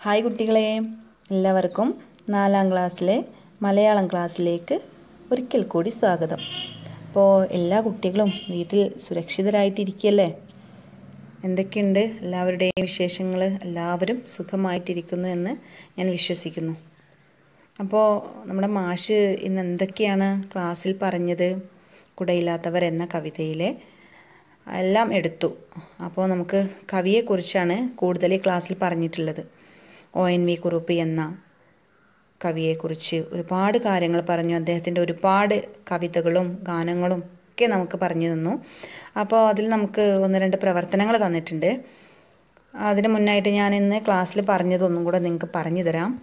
hi കുട്ടികളെ എല്ലാവർക്കും നാലാം ക്ലാസ്സിലെ മലയാളം ക്ലാസ്സിലേക്ക് ഒരിക്കൽ കൂടി സ്വാഗതം അപ്പോൾ എല്ലാ കുട്ടികളും വീട്ടിൽ സുരക്ഷിതരായിട്ടിരിക്കുകയല്ലേ എന്തൊക്കെയുണ്ട് എല്ലാവരുടെയും വിശേഷങ്ങൾ എല്ലാവരും സുഖമായിട്ടിരിക്കുന്നു എന്ന് ഞാൻ വിശ്വസിക്കുന്നു അപ്പോൾ നമ്മുടെ മാഷ് ഇന്ന് എന്തൊക്കെയാണ് ക്ലാസ്സിൽ പറഞ്ഞത് കുടയില്ലാത്തവർ എന്ന കവിതയിലെ എല്ലാം എടുത്തു അപ്പോൾ നമുക്ക് കവിയെക്കുറിച്ചാണ് കൂടുതൽ ഈ ക്ലാസ്സിൽ പറഞ്ഞിട്ടുള്ളത് ഒ എൻ വി കുറുപ്പ് എന്ന കവിയെക്കുറിച്ച് ഒരുപാട് കാര്യങ്ങൾ പറഞ്ഞു അദ്ദേഹത്തിൻ്റെ ഒരുപാട് കവിതകളും ഗാനങ്ങളും ഒക്കെ നമുക്ക് പറഞ്ഞു തന്നു അപ്പോൾ അതിൽ നമുക്ക് ഒന്ന് രണ്ട് പ്രവർത്തനങ്ങൾ തന്നിട്ടുണ്ട് അതിന് മുന്നായിട്ട് ഞാൻ ഇന്ന് ക്ലാസ്സിൽ പറഞ്ഞതൊന്നും കൂടെ നിങ്ങൾക്ക് പറഞ്ഞു തരാം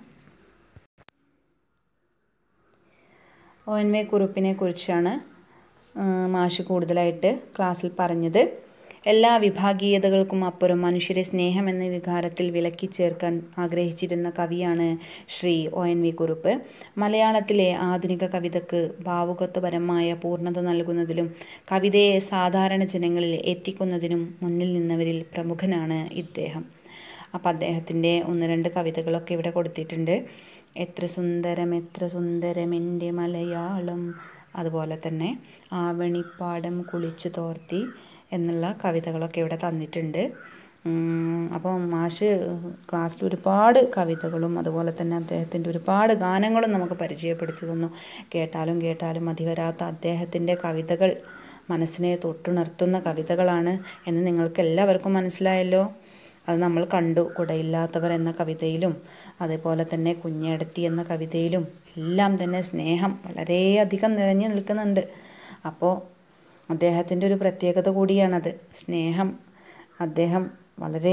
ഒ എൻ വി കുറുപ്പിനെ കുറിച്ചാണ് മാഷ് കൂടുതലായിട്ട് ക്ലാസ്സിൽ പറഞ്ഞത് എല്ലാ വിഭാഗീയതകൾക്കും അപ്പുറം മനുഷ്യരെ സ്നേഹം എന്ന വികാരത്തിൽ വിളക്കി ചേർക്കാൻ ആഗ്രഹിച്ചിരുന്ന കവിയാണ് Shri O N V Kurup മലയാളത്തിലെ ആധുനിക കവിതയ്ക്ക് ഭാവുകത്വപരമായ പൂർണ്ണത നൽകുന്നതിലും കവിതയെ സാധാരണ ജനങ്ങളിൽ എത്തിക്കുന്നതിനും മുന്നിൽ നിന്നവരിൽ പ്രമുഖനാണ് ഇദ്ദേഹം അപ്പം അദ്ദേഹത്തിൻ്റെ ഒന്ന് രണ്ട് കവിതകളൊക്കെ ഇവിടെ കൊടുത്തിട്ടുണ്ട് എത്ര സുന്ദരം എത്ര സുന്ദരം എൻ്റെ മലയാളം അതുപോലെ തന്നെ ആവണിപ്പാടം കുളിച്ചു തോർത്തി എന്നുള്ള കവിതകളൊക്കെ ഇവിടെ തന്നിട്ടുണ്ട് അപ്പോൾ മാഷ് ക്ലാസ്സിൽ ഒരുപാട് കവിതകളും അതുപോലെ തന്നെ അദ്ദേഹത്തിൻ്റെ ഒരുപാട് ഗാനങ്ങളും നമുക്ക് പരിചയപ്പെടുത്തി തന്നു കേട്ടാലും കേട്ടാലും മതി വരാത്ത അദ്ദേഹത്തിൻ്റെ കവിതകൾ മനസ്സിനെ തൊട്ടുണർത്തുന്ന കവിതകളാണ് എന്ന് നിങ്ങൾക്ക് എല്ലാവർക്കും മനസ്സിലായല്ലോ അത് നമ്മൾ കണ്ടു കുടയില്ലാത്തവർ എന്ന കവിതയിലും അതേപോലെ തന്നെ കുഞ്ഞേടത്തി എന്ന കവിതയിലും എല്ലാം തന്നെ സ്നേഹം വളരെയധികം നിറഞ്ഞു നിൽക്കുന്നുണ്ട് അപ്പോൾ അദ്ദേഹത്തിൻ്റെ ഒരു പ്രത്യേകത കൂടിയാണത് സ്നേഹം അദ്ദേഹം വളരെ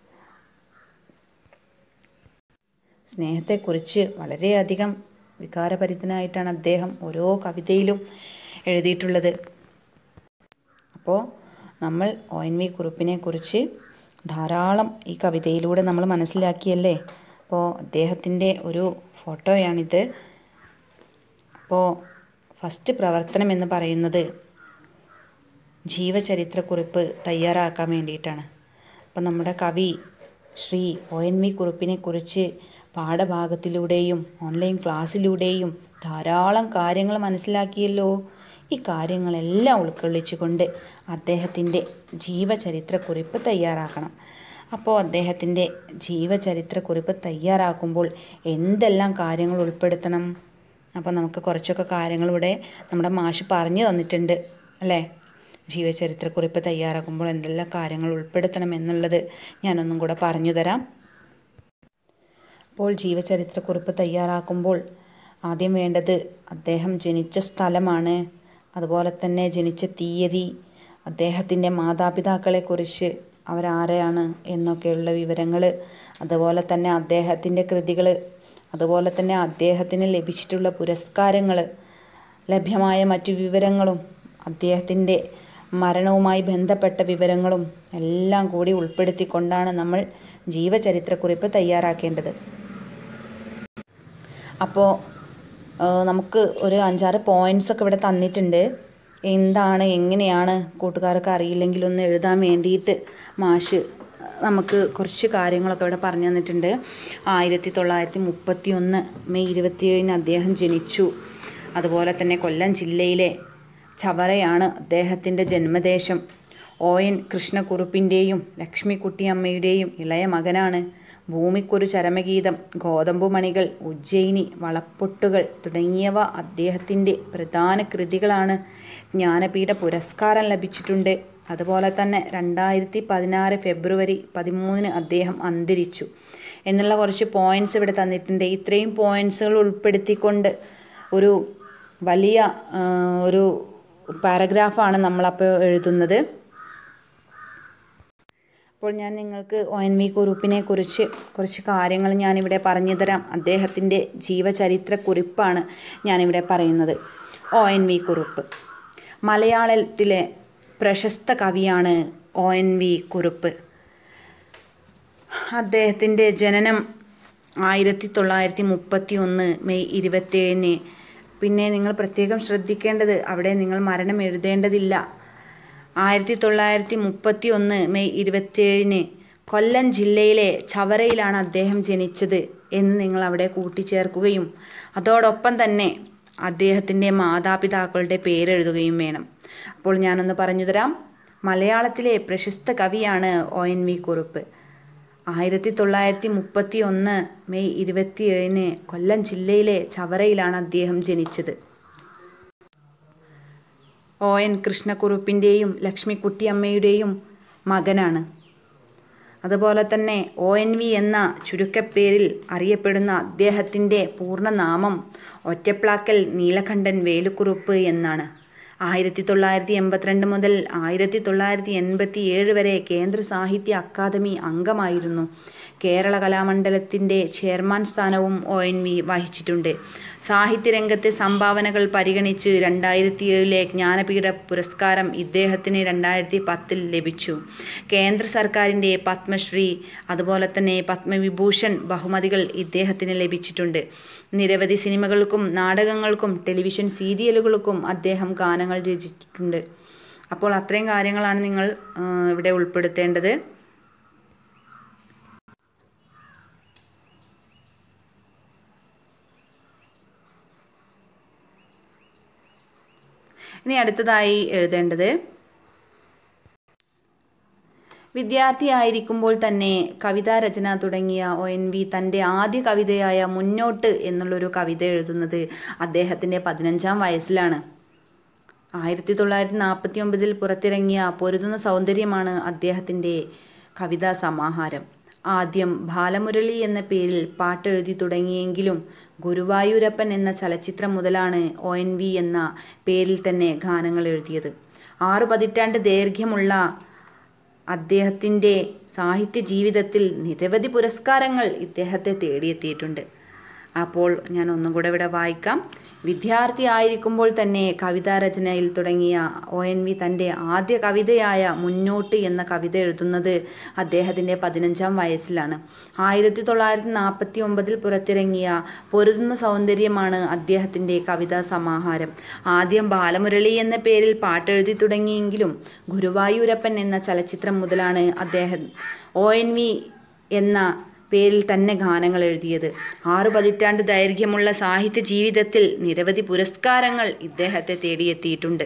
സ്നേഹത്തെക്കുറിച്ച് വളരെയധികം വികാരഭരിതനായിട്ടാണ് അദ്ദേഹം ഓരോ കവിതയിലും എഴുതിയിട്ടുള്ളത് അപ്പോൾ നമ്മൾ ഒ എൻ വി കുറുപ്പിനെ കുറിച്ച് ധാരാളം ഈ കവിതയിലൂടെ നമ്മൾ മനസ്സിലാക്കിയല്ലേ അപ്പോൾ അദ്ദേഹത്തിൻ്റെ ഒരു ഫോട്ടോയാണിത് അപ്പോൾ ഫസ്റ്റ് പ്രവർത്തനം എന്ന് പറയുന്നത് ജീവചരിത്രക്കുറിപ്പ് തയ്യാറാക്കാൻ വേണ്ടിയിട്ടാണ് അപ്പം നമ്മുടെ കവി ശ്രീ ഒ എൻ വി കുറിപ്പിനെ കുറിച്ച് പാഠഭാഗത്തിലൂടെയും ഓൺലൈൻ ക്ലാസ്സിലൂടെയും ധാരാളം കാര്യങ്ങൾ മനസ്സിലാക്കിയല്ലോ ഈ കാര്യങ്ങളെല്ലാം ഉൾക്കൊള്ളിച്ചുകൊണ്ട് അദ്ദേഹത്തിൻ്റെ ജീവചരിത്രക്കുറിപ്പ് തയ്യാറാക്കണം അപ്പോൾ അദ്ദേഹത്തിൻ്റെ ജീവചരിത്രക്കുറിപ്പ് തയ്യാറാക്കുമ്പോൾ എന്തെല്ലാം കാര്യങ്ങൾ ഉൾപ്പെടുത്തണം അപ്പോൾ നമുക്ക് കുറച്ചൊക്കെ കാര്യങ്ങൾ ഇവിടെ നമ്മുടെ മാഷ് പറഞ്ഞു തന്നിട്ടുണ്ട് അല്ലേ ജീവചരിത്രക്കുറിപ്പ് തയ്യാറാക്കുമ്പോൾ എന്തെല്ലാം കാര്യങ്ങൾ ഉൾപ്പെടുത്തണം എന്നുള്ളത് ഞാനൊന്നും കൂടെ പറഞ്ഞു തരാം അപ്പോൾ ജീവചരിത്രക്കുറിപ്പ് തയ്യാറാക്കുമ്പോൾ ആദ്യം വേണ്ടത് അദ്ദേഹം ജനിച്ച സ്ഥലമാണ് അതുപോലെ തന്നെ ജനിച്ച തീയതി അദ്ദേഹത്തിൻ്റെ മാതാപിതാക്കളെക്കുറിച്ച് അവരാരെയാണ് എന്നൊക്കെയുള്ള വിവരങ്ങൾ അതുപോലെ തന്നെ അദ്ദേഹത്തിൻ്റെ കൃതികൾ അതുപോലെ തന്നെ അദ്ദേഹത്തിന് ലഭിച്ചിട്ടുള്ള പുരസ്കാരങ്ങൾ ലഭ്യമായ മറ്റു വിവരങ്ങളും അദ്ദേഹത്തിൻ്റെ മരണവുമായി ബന്ധപ്പെട്ട വിവരങ്ങളും എല്ലാം കൂടി ഉൾപ്പെടുത്തിക്കൊണ്ടാണ് നമ്മൾ ജീവചരിത്രക്കുറിപ്പ് തയ്യാറാക്കേണ്ടത് അപ്പോൾ നമുക്ക് ഒരു അഞ്ചാറ് പോയിൻറ്റ്സ് ഒക്കെ ഇവിടെ തന്നിട്ടുണ്ട് എന്താണ് എങ്ങനെയാണ് കൂട്ടുകാർക്ക് അറിയില്ലെങ്കിലൊന്ന് എഴുതാൻ വേണ്ടിയിട്ട് മാഷ് നമുക്ക് കുറച്ച് കാര്യങ്ങളൊക്കെ ഇവിടെ പറഞ്ഞു തന്നിട്ടുണ്ട് ആയിരത്തി തൊള്ളായിരത്തി മുപ്പത്തി ഒന്ന് മെയ് ഇരുപത്തിയേഴിന് അദ്ദേഹം ജനിച്ചു അതുപോലെ തന്നെ കൊല്ലം ജില്ലയിലെ ചവറയാണ് അദ്ദേഹത്തിൻ്റെ ജന്മദേശം ഒ എൻ കൃഷ്ണക്കുറുപ്പിൻ്റെയും ലക്ഷ്മിക്കുട്ടിയമ്മയുടെയും ഇളയ മകനാണ് ഭൂമിക്കൊരു ചരമഗീതം ഗോതമ്പുമണികൾ ഉജ്ജയിനി വളപ്പൊട്ടുകൾ തുടങ്ങിയവ അദ്ദേഹത്തിൻ്റെ പ്രധാന കൃതികളാണ് ജ്ഞാനപീഠ പുരസ്കാരം ലഭിച്ചിട്ടുണ്ട് അതുപോലെ തന്നെ രണ്ടായിരത്തി പതിനാറ് ഫെബ്രുവരി പതിമൂന്നിന് അദ്ദേഹം അന്തരിച്ചു എന്നുള്ള കുറച്ച് പോയിൻറ്റ്സ് ഇവിടെ തന്നിട്ടുണ്ട് ഇത്രയും പോയിൻറ്റ്സുകൾ ഉൾപ്പെടുത്തിക്കൊണ്ട് ഒരു വലിയ ഒരു പാരഗ്രാഫാണ് നമ്മളപ്പോൾ എഴുതുന്നത് അപ്പോൾ ഞാൻ നിങ്ങൾക്ക് ഒ എൻ വി കുറുപ്പിനെ കുറിച്ച് കുറച്ച് കാര്യങ്ങൾ ഞാനിവിടെ പറഞ്ഞു തരാം അദ്ദേഹത്തിൻ്റെ ജീവചരിത്ര കുറിപ്പാണ് ഞാനിവിടെ പറയുന്നത് ഒ എൻ വി കുറുപ്പ് മലയാളത്തിലെ പ്രശസ്ത കവിയാണ് ഒ എൻ വി കുറുപ്പ് അദ്ദേഹത്തിൻ്റെ ജനനം ആയിരത്തി തൊള്ളായിരത്തി മുപ്പത്തി ഒന്ന് മെയ് ഇരുപത്തേഴിന് പിന്നെ നിങ്ങൾ പ്രത്യേകം ശ്രദ്ധിക്കേണ്ടത് അവിടെ നിങ്ങൾ മരണം എഴുതേണ്ടതില്ല ആയിരത്തി തൊള്ളായിരത്തി മുപ്പത്തി ഒന്ന് മെയ് ഇരുപത്തിയേഴിന് കൊല്ലം ജില്ലയിലെ ചവറയിലാണ് അദ്ദേഹം ജനിച്ചത് എന്ന് നിങ്ങൾ അവിടെ കൂട്ടിച്ചേർക്കുകയും അതോടൊപ്പം തന്നെ അദ്ദേഹത്തിൻ്റെ മാതാപിതാക്കളുടെ പേരെഴുതുകയും വേണം അപ്പോൾ ഞാനൊന്ന് പറഞ്ഞു തരാം മലയാളത്തിലെ പ്രശസ്ത കവിയാണ് ഒ എൻ വി കുറുപ്പ് ആയിരത്തി തൊള്ളായിരത്തി മുപ്പത്തി ഒന്ന് മെയ് ഇരുപത്തിയേഴിന് കൊല്ലം ജില്ലയിലെ ചവറയിലാണ് അദ്ദേഹം ജനിച്ചത് ഒ എൻ കൃഷ്ണക്കുറുപ്പിൻ്റെയും ലക്ഷ്മിക്കുട്ടിയമ്മയുടെയും മകനാണ് അതുപോലെ തന്നെ ഒ എൻ വി എന്ന ചുരുക്കപ്പേരിൽ അറിയപ്പെടുന്ന അദ്ദേഹത്തിൻ്റെ പൂർണ്ണനാമം ഒറ്റപ്ലാക്കൽ നീലകണ്ഠൻ വേലുക്കുറുപ്പ് എന്നാണ് ആയിരത്തി തൊള്ളായിരത്തി എൺപത്തിരണ്ട് മുതൽ ആയിരത്തി തൊള്ളായിരത്തി എൺപത്തി ഏഴ് വരെ കേന്ദ്ര സാഹിത്യ അക്കാദമി അംഗമായിരുന്നു കേരള കലാമണ്ഡലത്തിൻ്റെ ചെയർമാൻ സ്ഥാനവും ഒ എൻ വി വഹിച്ചിട്ടുണ്ട് സാഹിത്യരംഗത്തെ സംഭാവനകൾ പരിഗണിച്ച് രണ്ടായിരത്തി ഏഴിലെ ജ്ഞാനപീഠ പുരസ്കാരം ഇദ്ദേഹത്തിന് രണ്ടായിരത്തി പത്തിൽ ലഭിച്ചു കേന്ദ്ര സർക്കാരിൻ്റെ പത്മശ്രീ അതുപോലെ തന്നെ പത്മവിഭൂഷൺ ബഹുമതികൾ ഇദ്ദേഹത്തിന് ലഭിച്ചിട്ടുണ്ട് നിരവധി സിനിമകൾക്കും നാടകങ്ങൾക്കും ടെലിവിഷൻ സീരിയലുകൾക്കും അദ്ദേഹം ഗാനങ്ങൾ രചിച്ചിട്ടുണ്ട് അപ്പോൾ അത്രയും കാര്യങ്ങളാണ് നിങ്ങൾ ഇവിടെ ഉൾപ്പെടുത്തേണ്ടത് ഇനി അടുത്തതായി എഴുതേണ്ടത് വിദ്യാർത്ഥിയായിരിക്കുമ്പോൾ തന്നെ കവിതാ രചന തുടങ്ങിയ ഒ എൻ വി തൻ്റെ ആദ്യ കവിതയായ മുന്നോട്ട് എന്നുള്ളൊരു കവിത എഴുതുന്നത് അദ്ദേഹത്തിൻ്റെ പതിനഞ്ചാം വയസ്സിലാണ് ആയിരത്തി തൊള്ളായിരത്തി നാൽപ്പത്തി ഒമ്പതിൽ പുറത്തിറങ്ങിയ പൊരുതുന്ന സൗന്ദര്യമാണ് അദ്ദേഹത്തിൻ്റെ കവിതാ സമാഹാരം ആദ്യം ബാലമുരളി എന്ന പേരിൽ പാട്ടെഴുതി തുടങ്ങിയെങ്കിലും ഗുരുവായൂരപ്പൻ എന്ന ചലച്ചിത്രം മുതലാണ് ഒ എൻ വി എന്ന പേരിൽ തന്നെ ഗാനങ്ങൾ എഴുതിയത് ആറു പതിറ്റാണ്ട് ദൈർഘ്യമുള്ള അദ്ദേഹത്തിൻ്റെ സാഹിത്യ ജീവിതത്തിൽ നിരവധി പുരസ്കാരങ്ങൾ ഇദ്ദേഹത്തെ തേടിയെത്തിയിട്ടുണ്ട് അപ്പോൾ ഞാൻ ഒന്നും കൂടെ ഇവിടെ വായിക്കാം വിദ്യാർത്ഥി ആയിരിക്കുമ്പോൾ തന്നെ കവിതാ രചനയിൽ തുടങ്ങിയ ഒ എൻ വി തൻ്റെ ആദ്യ കവിതയായ മുന്നോട്ട് എന്ന കവിത എഴുതുന്നത് അദ്ദേഹത്തിൻ്റെ പതിനഞ്ചാം വയസ്സിലാണ് ആയിരത്തി തൊള്ളായിരത്തി നാൽപ്പത്തി ഒമ്പതിൽ പുറത്തിറങ്ങിയ പൊരുതുന്ന സൗന്ദര്യമാണ് അദ്ദേഹത്തിൻ്റെ കവിതാ സമാഹാരം ആദ്യം ബാലമുരളി എന്ന പേരിൽ പാട്ടെഴുതി തുടങ്ങിയെങ്കിലും ഗുരുവായൂരപ്പൻ എന്ന ചലച്ചിത്രം മുതലാണ് അദ്ദേഹം ഒ എൻ വി എന്ന പേരിൽ തന്നെ ഗാനങ്ങൾ എഴുതിയത് ആറു പതിറ്റാണ്ട് ദൈർഘ്യമുള്ള സാഹിത്യ ജീവിതത്തിൽ നിരവധി പുരസ്കാരങ്ങൾ ഇദ്ദേഹത്തെ തേടിയെത്തിയിട്ടുണ്ട്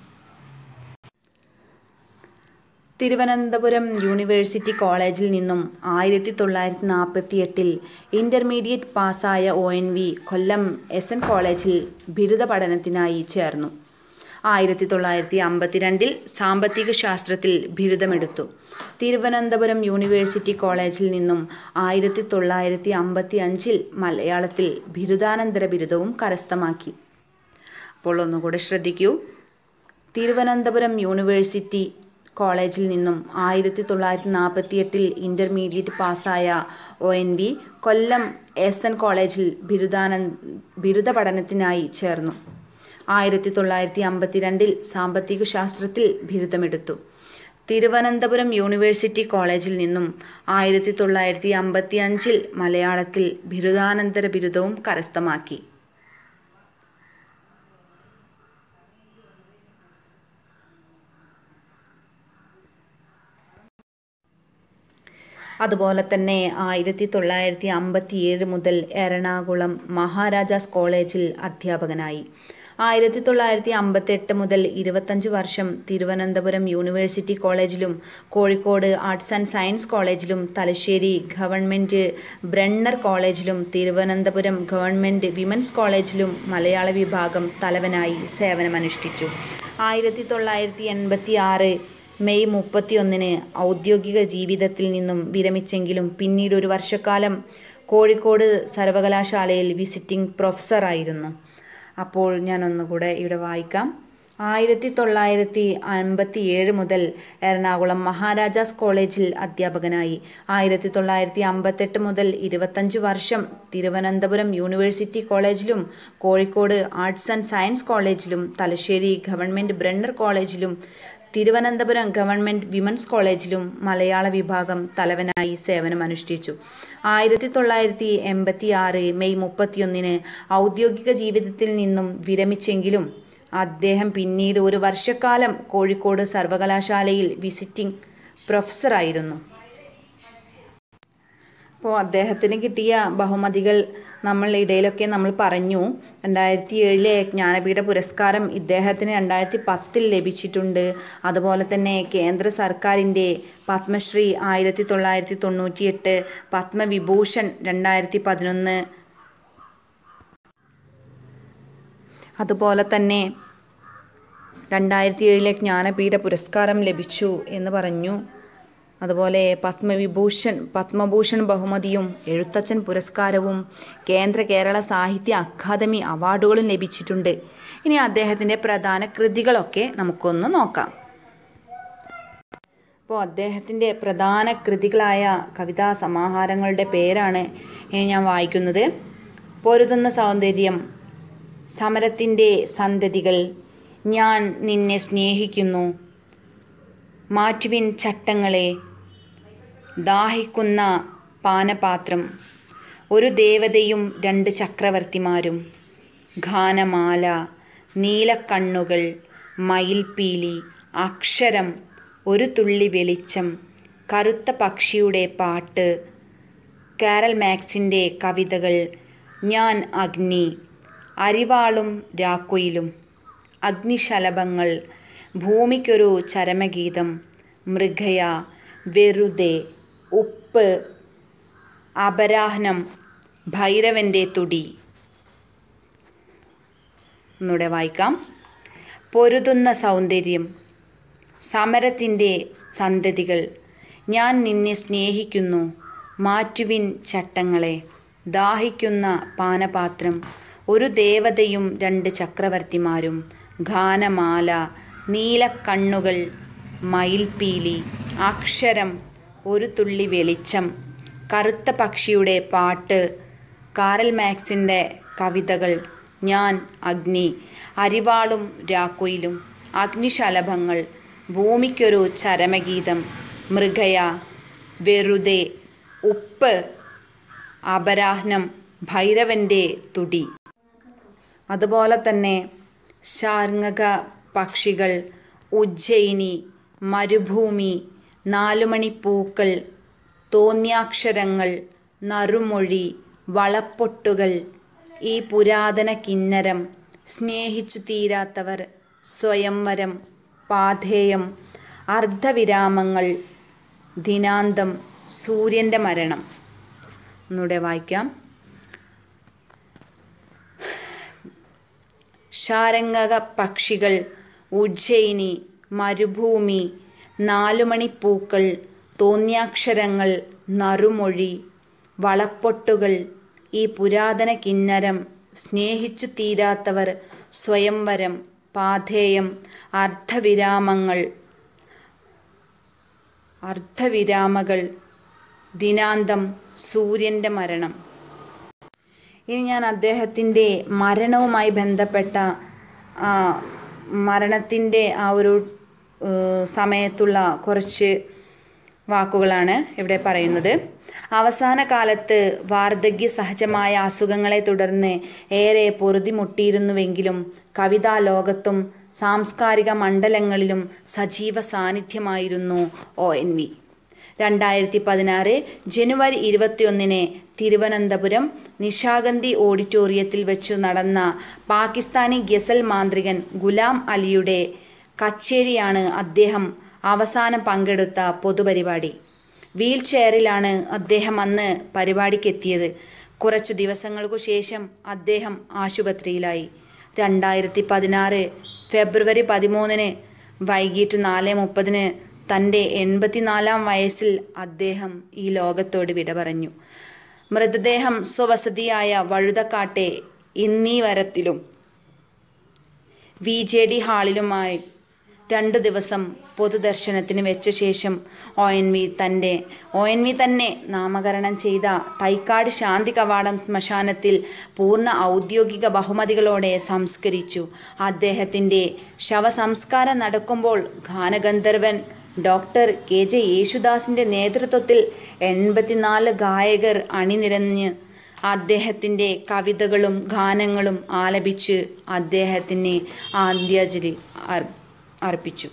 തിരുവനന്തപുരം യൂണിവേഴ്സിറ്റി കോളേജിൽ നിന്നും ആയിരത്തി തൊള്ളായിരത്തി നാൽപ്പത്തി എട്ടിൽ ഇൻ്റർമീഡിയറ്റ് പാസ്സായ O N V Kollam S N കോളേജിൽ ബിരുദ പഠനത്തിനായി ചേർന്നു ആയിരത്തി തൊള്ളായിരത്തി അമ്പത്തിരണ്ടിൽ സാമ്പത്തിക ശാസ്ത്രത്തിൽ ബിരുദമെടുത്തു തിരുവനന്തപുരം യൂണിവേഴ്സിറ്റി കോളേജിൽ നിന്നും ആയിരത്തി തൊള്ളായിരത്തി അമ്പത്തി അഞ്ചിൽ മലയാളത്തിൽ ബിരുദാനന്തര ബിരുദവും കരസ്ഥമാക്കി അപ്പോൾ ഒന്നുകൂടെ ശ്രദ്ധിക്കൂ തിരുവനന്തപുരം യൂണിവേഴ്സിറ്റി കോളേജിൽ നിന്നും ആയിരത്തി തൊള്ളായിരത്തി നാൽപ്പത്തി എട്ടിൽ ഇൻ്റർമീഡിയറ്റ് പാസ്സായ O N V Kollam S N കോളേജിൽ ബിരുദാന ബിരുദ പഠനത്തിനായി ചേർന്നു ആയിരത്തി തൊള്ളായിരത്തി അമ്പത്തിരണ്ടിൽ സാമ്പത്തിക ശാസ്ത്രത്തിൽ ബിരുദമെടുത്തു തിരുവനന്തപുരം യൂണിവേഴ്സിറ്റി കോളേജിൽ നിന്നും ആയിരത്തി തൊള്ളായിരത്തി അമ്പത്തി അഞ്ചിൽ മലയാളത്തിൽ ബിരുദാനന്തര ബിരുദവും കരസ്ഥമാക്കി അതുപോലെ തന്നെ ആയിരത്തി തൊള്ളായിരത്തി അമ്പത്തി ഏഴ് മുതൽ എറണാകുളം മഹാരാജാസ് കോളേജിൽ അധ്യാപകനായി ആയിരത്തി തൊള്ളായിരത്തി അമ്പത്തെട്ട് മുതൽ ഇരുപത്തഞ്ച് വർഷം തിരുവനന്തപുരം യൂണിവേഴ്സിറ്റി കോളേജിലും കോഴിക്കോട് ആർട്സ് ആൻഡ് സയൻസ് കോളേജിലും തലശ്ശേരി ഗവൺമെൻറ് ബ്രണ്ണർ കോളേജിലും തിരുവനന്തപുരം ഗവൺമെൻറ് വിമൻസ് കോളേജിലും മലയാള വിഭാഗം തലവനായി സേവനമനുഷ്ഠിച്ചു ആയിരത്തി തൊള്ളായിരത്തി എൺപത്തി ആറ് മെയ് മുപ്പത്തിയൊന്നിന് ഔദ്യോഗിക ജീവിതത്തിൽ നിന്നും വിരമിച്ചെങ്കിലും പിന്നീട് ഒരു വർഷക്കാലം കോഴിക്കോട് സർവകലാശാലയിൽ വിസിറ്റിംഗ് പ്രൊഫസറായിരുന്നു അപ്പോൾ ഞാൻ ഒന്നുകൂടെ ഇവിടെ വായിക്കാം ആയിരത്തി തൊള്ളായിരത്തി അൻപത്തി ഏഴ് മുതൽ എറണാകുളം മഹാരാജാസ് കോളേജിൽ അധ്യാപകനായി ആയിരത്തി തൊള്ളായിരത്തി അമ്പത്തെട്ട് മുതൽ ഇരുപത്തഞ്ച് വർഷം തിരുവനന്തപുരം യൂണിവേഴ്സിറ്റി കോളേജിലും കോഴിക്കോട് ആർട്സ് ആൻഡ് സയൻസ് കോളേജിലും തലശ്ശേരി ഗവൺമെൻറ് ബ്രണ്ണർ കോളേജിലും തിരുവനന്തപുരം ഗവൺമെൻറ് വിമൻസ് കോളേജിലും മലയാള വിഭാഗം തലവനായി സേവനമനുഷ്ഠിച്ചു ആയിരത്തി തൊള്ളായിരത്തി എൺപത്തി ആറ് മെയ് മുപ്പത്തിയൊന്നിന് ഔദ്യോഗിക ജീവിതത്തിൽ നിന്നും വിരമിച്ചെങ്കിലും അദ്ദേഹം പിന്നീട് ഒരു വർഷക്കാലം കോഴിക്കോട് സർവകലാശാലയിൽ വിസിറ്റിംഗ് പ്രൊഫസറായിരുന്നു അപ്പോൾ അദ്ദേഹത്തിന് കിട്ടിയ ബഹുമതികൾ നമ്മൾ ഇടയിലൊക്കെ നമ്മൾ പറഞ്ഞു രണ്ടായിരത്തി ഏഴിലെ ജ്ഞാനപീഠ പുരസ്കാരം ഇദ്ദേഹത്തിന് രണ്ടായിരത്തി പത്തിൽ ലഭിച്ചിട്ടുണ്ട് അതുപോലെ തന്നെ കേന്ദ്ര സർക്കാരിൻ്റെ പത്മശ്രീ ആയിരത്തി തൊള്ളായിരത്തി തൊണ്ണൂറ്റിയെട്ട് പത്മവിഭൂഷൺ രണ്ടായിരത്തി പതിനൊന്ന് അതുപോലെ തന്നെ രണ്ടായിരത്തി ഏഴിലെ ജ്ഞാനപീഠ പുരസ്കാരം ലഭിച്ചു എന്ന് പറഞ്ഞു അതുപോലെ പത്മവിഭൂഷൺ പത്മഭൂഷൺ ബഹുമതിയും എഴുത്തച്ഛൻ പുരസ്കാരവും കേന്ദ്ര കേരള സാഹിത്യ അക്കാദമി അവാർഡുകളും ലഭിച്ചിട്ടുണ്ട് ഇനി അദ്ദേഹത്തിൻ്റെ പ്രധാന കൃതികളൊക്കെ നമുക്കൊന്ന് നോക്കാം അപ്പോൾ അദ്ദേഹത്തിൻ്റെ പ്രധാന കൃതികളായ കവിതാ സമാഹാരങ്ങളുടെ പേരാണ് ഇനി ഞാൻ വായിക്കുന്നത് പൊരുതുന്ന സൗന്ദര്യം സമരത്തിൻ്റെ സന്തതികൾ ഞാൻ നിന്നെ സ്നേഹിക്കുന്നു മാറ്റുവിൻ ചട്ടങ്ങളെ ദാഹിക്കുന്ന പാനപാത്രം ഒരു ദേവതയും രണ്ട് ചക്രവർത്തിമാരും ഗാനമാല നീലക്കണ്ണുകൾ മയിൽപ്പീലി അക്ഷരം ഒരു തുള്ളി വെളിച്ചം കറുത്ത പക്ഷിയുടെ പാട്ട് കാരൽ മാക്സിൻ്റെ കവിതകൾ ഞാൻ അഗ്നി അരിവാളും രാക്കൊയിലും അഗ്നിശലഭങ്ങൾ ഭൂമിക്കൊരു ചരമഗീതം മൃഗയ വെറുതെ ഉപ്പ് അപരാഹ്നം ഭൈരവൻ്റെ തുടി ഒന്നുകൂടെ വായിക്കാം പൊരുതുന്ന സൗന്ദര്യം സമരത്തിൻ്റെ സന്തതികൾ ഞാൻ നിന്നെ സ്നേഹിക്കുന്നു മാറ്റുവിൻ ചട്ടങ്ങളെ ദാഹിക്കുന്ന പാനപാത്രം ഒരു ദേവതയും രണ്ട് ചക്രവർത്തിമാരും ഗാനമാല നീലക്കണ്ണുകൾ മയിൽപ്പീലി അക്ഷരം ഒരു തുള്ളി വെളിച്ചം കറുത്ത പക്ഷിയുടെ പാട്ട് കാറൽ മാക്സിൻ്റെ കവിതകൾ ഞാൻ അഗ്നി അരിവാളും രാക്കൊയിലും അഗ്നിശലഭങ്ങൾ ഭൂമിക്കൊരു ചരമഗീതം മൃഗയ വെറുതെ ഉപ്പ് അപരാഹ്നം ഭൈരവൻ്റെ തുടി അതുപോലെ തന്നെ ശാർങ്ങക പക്ഷികൾ ഉജ്ജയിനി മരുഭൂമി നാലുമണിപ്പൂക്കൾ തോന്യാക്ഷരങ്ങൾ നറുമൊഴി വളപ്പൊട്ടുകൾ ഈ പുരാതന കിന്നരം സ്നേഹിച്ചു തീരാത്തവർ സ്വയംവരം പാധേയം അർദ്ധവിരാമങ്ങൾ ദിനാന്തം സൂര്യൻ്റെ മരണം ഒന്നുകൂടെ വായിക്കാം ശാരംഗക പക്ഷികൾ ഉജ്ജയിനി മരുഭൂമി നാലുമണിപ്പൂക്കൾ തോന്യാക്ഷരങ്ങൾ നറുമൊഴി വളപ്പൊട്ടുകൾ ഈ പുരാതന കിന്നരം സ്നേഹിച്ചു തീരാത്തവർ സ്വയംവരം പാധേയം അർദ്ധവിരാമങ്ങൾ അർദ്ധവിരാമകൾ ദിനാന്തം സൂര്യൻ്റെ മരണം ഇനി ഞാൻ അദ്ദേഹത്തിൻ്റെ മരണവുമായി ബന്ധപ്പെട്ട ആ, മരണത്തിൻ്റെ ആ ഒരു ഏഹ്, സമയത്തുള്ള കുറച്ച് വാക്കുകളാണ് ഇവിടെ പറയുന്നത് അവസാന കാലത്ത് വാർദ്ധക്യ സഹജമായ അസുഖങ്ങളെ തുടർന്ന് ഏറെ പൊറുതിമുട്ടിയിരുന്നുവെങ്കിലും കവിതാ ലോകത്തും സാംസ്കാരിക മണ്ഡലങ്ങളിലും സജീവ സാന്നിധ്യമായിരുന്നു ഒ എൻ വി രണ്ടായിരത്തി പതിനാറ് ജനുവരി ഇരുപത്തിയൊന്നിന് തിരുവനന്തപുരം നിശാഗന്ധി ഓഡിറ്റോറിയത്തിൽ വെച്ചു നടന്ന പാകിസ്ഥാനി ഗസൽ മാന്ത്രികൻ ഗുലാം അലിയുടെ കച്ചേരിയാണ് അദ്ദേഹം അവസാനം പങ്കെടുത്ത പൊതുപരിപാടി വീൽ ചെയറിലാണ് അദ്ദേഹം അന്ന് പരിപാടിക്കെത്തിയത് കുറച്ചു ദിവസങ്ങൾക്കു ശേഷം അദ്ദേഹം ആശുപത്രിയിലായി രണ്ടായിരത്തി പതിനാറ് ഫെബ്രുവരി പതിമൂന്നിന് വൈകിട്ട് നാല് മുപ്പതിന് തൻ്റെ എൺപത്തിനാലാം വയസ്സിൽ അദ്ദേഹം ഈ ലോകത്തോട് വിട പറഞ്ഞു മൃതദേഹം സ്വവസതിയായ വഴുതക്കാട്ടെ ഇന്നീവരത്തിലും വി ജെ ഡി ഹാളിലുമായി രണ്ടു ദിവസം പൊതുദർശനത്തിന് വെച്ച ശേഷം ഒ എൻ വി തൻ്റെ ഒ എൻ വി തന്നെ നാമകരണം ചെയ്ത തൈക്കാട് ശാന്തി കവാടം ശ്മശാനത്തിൽ പൂർണ്ണ ഔദ്യോഗിക ബഹുമതികളോടെ സംസ്കരിച്ചു അദ്ദേഹത്തിൻ്റെ ശവസംസ്കാരം നടക്കുമ്പോൾ ഗാനഗന്ധർവൻ ഡോക്ടർ കെ ജെ യേശുദാസിൻ്റെ നേതൃത്വത്തിൽ എൺപത്തിനാല് ഗായകർ അണിനിരഞ്ഞ് അദ്ദേഹത്തിൻ്റെ കവിതകളും ഗാനങ്ങളും ആലപിച്ച് അദ്ദേഹത്തിന് ആദ്യാഞ്ജലി അർ- അർപ്പിച്ചു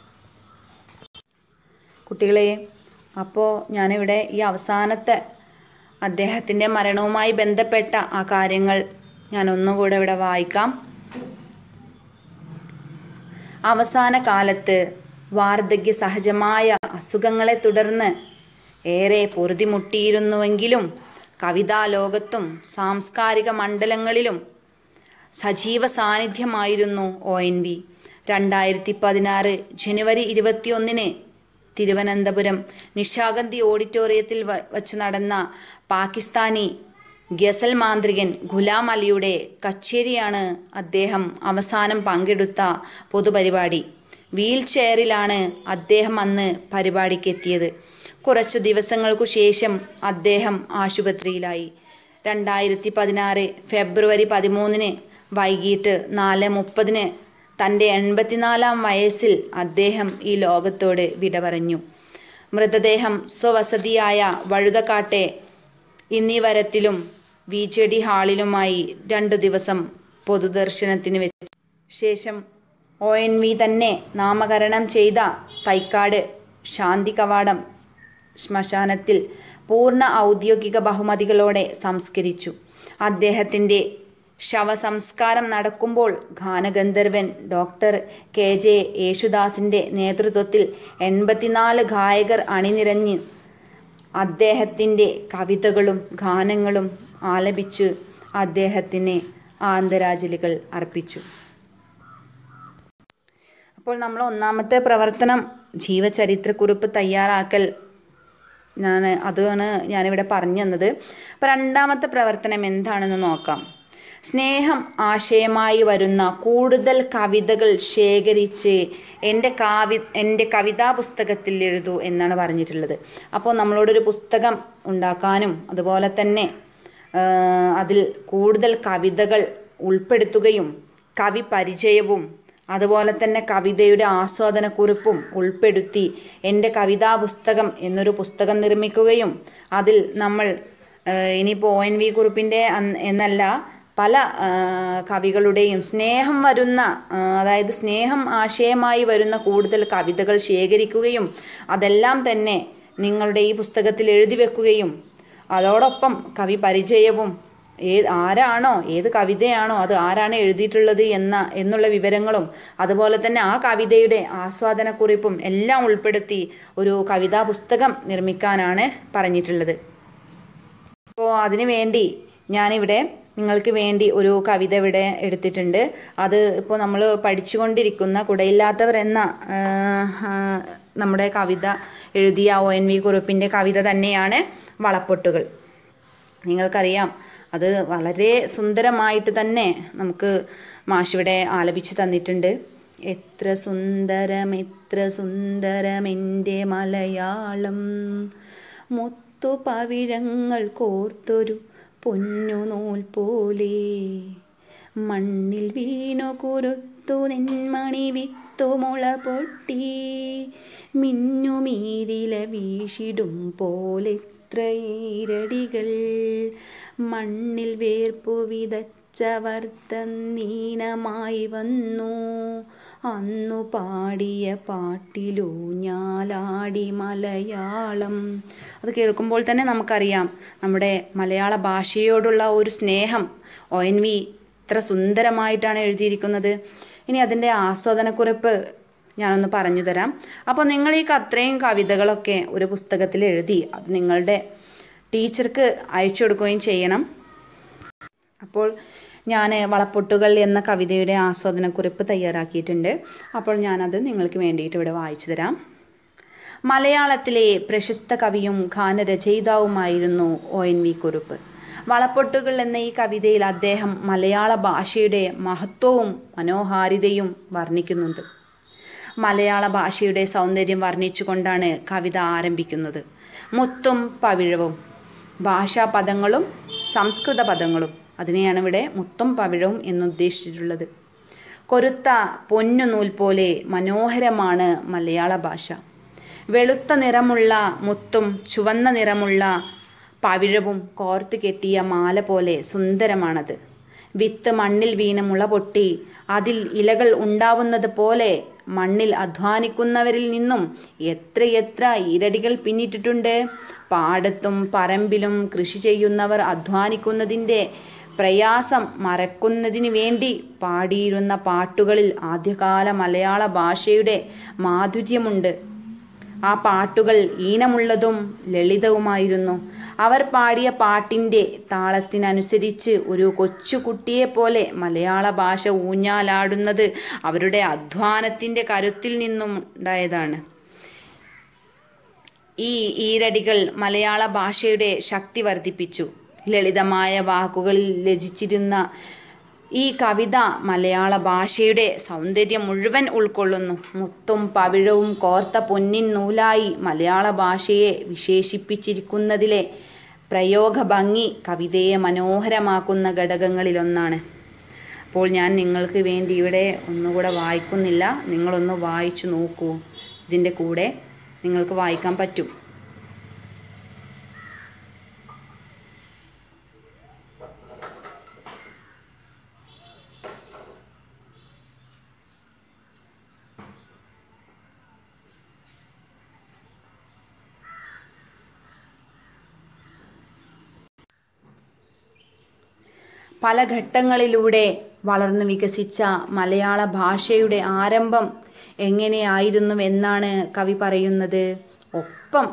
കുട്ടികളെ അപ്പോൾ ഞാനിവിടെ ഈ അവസാനത്തെ അദ്ദേഹത്തിൻ്റെ മരണവുമായി ബന്ധപ്പെട്ട ആ കാര്യങ്ങൾ ഞാൻ ഒന്നുകൂടെ ഇവിടെ വായിക്കാം അവസാന കാലത്ത് വാർദ്ധക്യ സഹജമായ അസുഖങ്ങളെ തുടർന്ന് ഏറെ പൊറുതിമുട്ടിയിരുന്നുവെങ്കിലും കവിതാ ലോകത്തും സാംസ്കാരിക മണ്ഡലങ്ങളിലും സജീവ സാന്നിധ്യമായിരുന്നു ഒ എൻ വി രണ്ടായിരത്തി പതിനാറ് ജനുവരി ഇരുപത്തിയൊന്നിന് തിരുവനന്തപുരം നിശാഗന്ധി ഓഡിറ്റോറിയത്തിൽ വ- വച്ചു നടന്ന പാകിസ്ഥാനി ഗസൽ മാന്ത്രികൻ ഗുലാം അലിയുടെ കച്ചേരിയാണ് അദ്ദേഹം അവസാനം പങ്കെടുത്ത പൊതുപരിപാടി വീൽ ചെയറിലാണ് അദ്ദേഹം അന്ന് പരിപാടിക്കെത്തിയത് കുറച്ചു ദിവസങ്ങൾക്കു ശേഷം അദ്ദേഹം ആശുപത്രിയിലായി രണ്ടായിരത്തി പതിനാറ് ഫെബ്രുവരി പതിമൂന്നിന് വൈകിട്ട് നാല് മുപ്പതിന് തൻ്റെ എൺപത്തിനാലാം വയസ്സിൽ അദ്ദേഹം ഈ ലോകത്തോട് വിട പറഞ്ഞു മൃതദേഹം സ്വവസതിയായ വഴുതക്കാട്ടെ ഇന്നിവരത്തിലും വി ജെ ഡി ഹാളിലുമായി രണ്ടു ദിവസം പൊതുദർശനത്തിന് വെച്ചു ശേഷം ഒ എൻ വി തന്നെ നാമകരണം ചെയ്ത തൈക്കാട് ശാന്തി കവാടം ശ്മശാനത്തിൽ പൂർണ്ണ ഔദ്യോഗിക ബഹുമതികളോടെ സംസ്കരിച്ചു അദ്ദേഹത്തിൻ്റെ ശവസംസ്കാരം നടക്കുമ്പോൾ ഗാനഗന്ധർവൻ ഡോക്ടർ കെ ജെ യേശുദാസിൻ്റെ നേതൃത്വത്തിൽ എൺപത്തിനാല് ഗായകർ അണിനിരഞ്ഞ് അദ്ദേഹത്തിൻ്റെ കവിതകളും ഗാനങ്ങളും ആലപിച്ച് അദ്ദേഹത്തിന് ആന്തരാഞ്ജലികൾ അർപ്പിച്ചു അപ്പോൾ നമ്മൾ ഒന്നാമത്തെ പ്രവർത്തനം ജീവചരിത്രക്കുറിപ്പ് തയ്യാറാക്കൽ ഞാൻ അതാണ് ഞാനിവിടെ പറഞ്ഞു തന്നത് അപ്പോൾ രണ്ടാമത്തെ പ്രവർത്തനം എന്താണെന്ന് നോക്കാം സ്നേഹം ആശയമായി വരുന്ന കൂടുതൽ കവിതകൾ ശേഖരിച്ച് എൻ്റെ കാവി എൻ്റെ കവിതാ പുസ്തകത്തിൽ എഴുതൂ എന്നാണ് പറഞ്ഞിട്ടുള്ളത് അപ്പോൾ നമ്മളോടൊരു പുസ്തകം ഉണ്ടാക്കാനും അതുപോലെ തന്നെ ആ, അതിൽ കൂടുതൽ കവിതകൾ ഉൾപ്പെടുത്തുകയും കവി പരിചയവും അതുപോലെ തന്നെ കവിതയുടെ ആസ്വാദനക്കുറിപ്പും ഉൾപ്പെടുത്തി എൻ്റെ കവിതാ പുസ്തകം എന്നൊരു പുസ്തകം നിർമ്മിക്കുകയും അതിൽ നമ്മൾ ഇനിയിപ്പോൾ ഒ എൻ വി കുറിപ്പിൻ്റെ അന്ന് എന്നല്ല പല ആ, കവികളുടെയും സ്നേഹം വരുന്ന ആ, അതായത് സ്നേഹം ആശയമായി വരുന്ന കൂടുതൽ കവിതകൾ ശേഖരിക്കുകയും അതെല്ലാം തന്നെ നിങ്ങളുടെ ഈ പുസ്തകത്തിൽ എഴുതി വെക്കുകയും അതോടൊപ്പം കവി പരിചയവും ഏ ആരാണോ ഏത് കവിതയാണോ അത് ആരാണ് എഴുതിയിട്ടുള്ളത് എന്ന എന്നുള്ള വിവരങ്ങളും അതുപോലെ തന്നെ ആ കവിതയുടെ ആസ്വാദനക്കുറിപ്പും എല്ലാം ഉൾപ്പെടുത്തി ഒരു കവിതാ പുസ്തകം നിർമ്മിക്കാനാണ് പറഞ്ഞിട്ടുള്ളത് അപ്പോൾ അതിനു വേണ്ടി ഞാനിവിടെ നിങ്ങൾക്ക് വേണ്ടി ഒരു കവിത ഇവിടെ എടുത്തിട്ടുണ്ട് അത് ഇപ്പോൾ നമ്മൾ പഠിച്ചുകൊണ്ടിരിക്കുന്ന കുടയില്ലാത്തവർ എന്ന ആ, ആ, നമ്മുടെ കവിത എഴുതിയ ഒ എൻ വി കുറുപ്പിൻ്റെ കവിത തന്നെയാണ് വളപ്പൊട്ടുകൾ നിങ്ങൾക്കറിയാം അത് വളരെ സുന്ദരമായിട്ട് തന്നെ നമുക്ക് മാഷിവിടെ ആലപിച്ച് തന്നിട്ടുണ്ട് എത്ര സുന്ദരം എത്ര സുന്ദരമെൻ്റെ മലയാളം മുത്തു പവിഴങ്ങൾ കോർത്തൊരു പൊന്നു നൂൽ പോലെ മണ്ണിൽ വീണു കുരുത്തു നിന്മണി വിത്തു മുള പൊട്ടി മിന്നുമീരില വീശിടും പോലെ ഈരടികൾ മണ്ണിൽ വേർപ്പു വിതച്ചവർ തന്നീനമായി വന്നു അന്നു പാടിയ പാട്ടിലൂഞ്ഞാലാടി മലയാളം അത് കേൾക്കുമ്പോൾ തന്നെ നമുക്കറിയാം നമ്മുടെ മലയാള ഭാഷയോടുള്ള ഒരു സ്നേഹം ഒ എൻ വി ഇത്ര സുന്ദരമായിട്ടാണ് എഴുതിയിരിക്കുന്നത് ഇനി അതിൻ്റെ ആസ്വാദനക്കുറിപ്പ് ഞാനൊന്ന് പറഞ്ഞു തരാം അപ്പോൾ നിങ്ങൾ ഈ അത്രയും കവിതകളൊക്കെ ഒരു പുസ്തകത്തിൽ എഴുതി അത് നിങ്ങളുടെ ടീച്ചർക്ക് അയച്ചു കൊടുക്കുകയും ചെയ്യണം അപ്പോൾ ഞാൻ വളപ്പൊട്ടുകൾ എന്ന കവിതയുടെ ആസ്വാദനക്കുറിപ്പ് തയ്യാറാക്കിയിട്ടുണ്ട് അപ്പോൾ ഞാനത് നിങ്ങൾക്ക് വേണ്ടിയിട്ട് ഇവിടെ വായിച്ചു തരാം മലയാളത്തിലെ പ്രശസ്ത കവിയും ഗാനരചയിതാവുമായിരുന്നു ഒ എൻ വി കുറുപ്പ് വളപ്പൊട്ടുകൾ എന്ന ഈ കവിതയിൽ അദ്ദേഹം മലയാള ഭാഷയുടെ മഹത്വവും മനോഹാരിതയും വർണ്ണിക്കുന്നുണ്ട് മലയാള ഭാഷയുടെ സൗന്ദര്യം വർണ്ണിച്ചുകൊണ്ടാണ് കവിത ആരംഭിക്കുന്നത് മുത്തും പവിഴവും ഭാഷാ പദങ്ങളും സംസ്കൃത പദങ്ങളും അതിനെയാണ് ഇവിടെ മുത്തും പവിഴവും എന്നുദ്ദേശിച്ചിട്ടുള്ളത് കൊരുത്ത പൊന്നു നൂൽ പോലെ മനോഹരമാണ് മലയാള ഭാഷ വെളുത്ത നിറമുള്ള മുത്തും ചുവന്ന നിറമുള്ള പവിഴവും കോർത്ത് കെട്ടിയ മാല പോലെ സുന്ദരമാണത് വിത്ത് മണ്ണിൽ വീണ് മുള പൊട്ടി അതിൽ ഇലകൾ ഉണ്ടാവുന്നത് പോലെ മണ്ണിൽ അധ്വാനിക്കുന്നവരിൽ നിന്നും എത്രയെത്ര ഈരടികൾ പിന്നിട്ടിട്ടുണ്ട് പാടത്തും പറമ്പിലും കൃഷി ചെയ്യുന്നവർ അധ്വാനിക്കുന്നതിൻ്റെ പ്രയാസം മറക്കുന്നതിന് വേണ്ടി പാടിയിരുന്ന പാട്ടുകളിൽ ആദ്യകാല മലയാള ഭാഷയുടെ മാധുര്യമുണ്ട് ആ പാട്ടുകൾ ഈണമുള്ളതും ലളിതവുമായിരുന്നു അവർ പാടിയ പാട്ടിൻ്റെ താളത്തിനനുസരിച്ച് ഒരു കൊച്ചുകുട്ടിയെപ്പോലെ മലയാള ഭാഷ ഊഞ്ഞാലാടുന്നത് അവരുടെ അധ്വാനത്തിൻ്റെ കരുത്തിൽ നിന്നും ഉണ്ടായതാണ് ഈ ഈരടികൾ മലയാള ഭാഷയുടെ ശക്തി വർദ്ധിപ്പിച്ചു ലളിതമായ വാക്കുകളിൽ രചിച്ചിരുന്ന ഈ കവിത മലയാള ഭാഷയുടെ സൗന്ദര്യം മുഴുവൻ ഉൾക്കൊള്ളുന്നു മുത്തും പവിഴവും കോർത്ത പൊന്നിൻ നൂലായി മലയാള ഭാഷയെ വിശേഷിപ്പിച്ചിരിക്കുന്നതിലെ പ്രയോഗ ഭംഗി കവിതയെ മനോഹരമാക്കുന്ന ഘടകങ്ങളിലൊന്നാണ് അപ്പോൾ ഞാൻ നിങ്ങൾക്ക് വേണ്ടി ഇവിടെ ഒന്നുകൂടെ വായിക്കുന്നില്ല നിങ്ങളൊന്ന് വായിച്ചു നോക്കൂ ഇതിൻ്റെ കൂടെ നിങ്ങൾക്ക് വായിക്കാൻ പറ്റും പല ഘട്ടങ്ങളിലൂടെ വളർന്നു വികസിച്ച മലയാള ഭാഷയുടെ ആരംഭം എങ്ങനെയായിരുന്നുവെന്നാണ് കവി പറയുന്നത് ഒപ്പം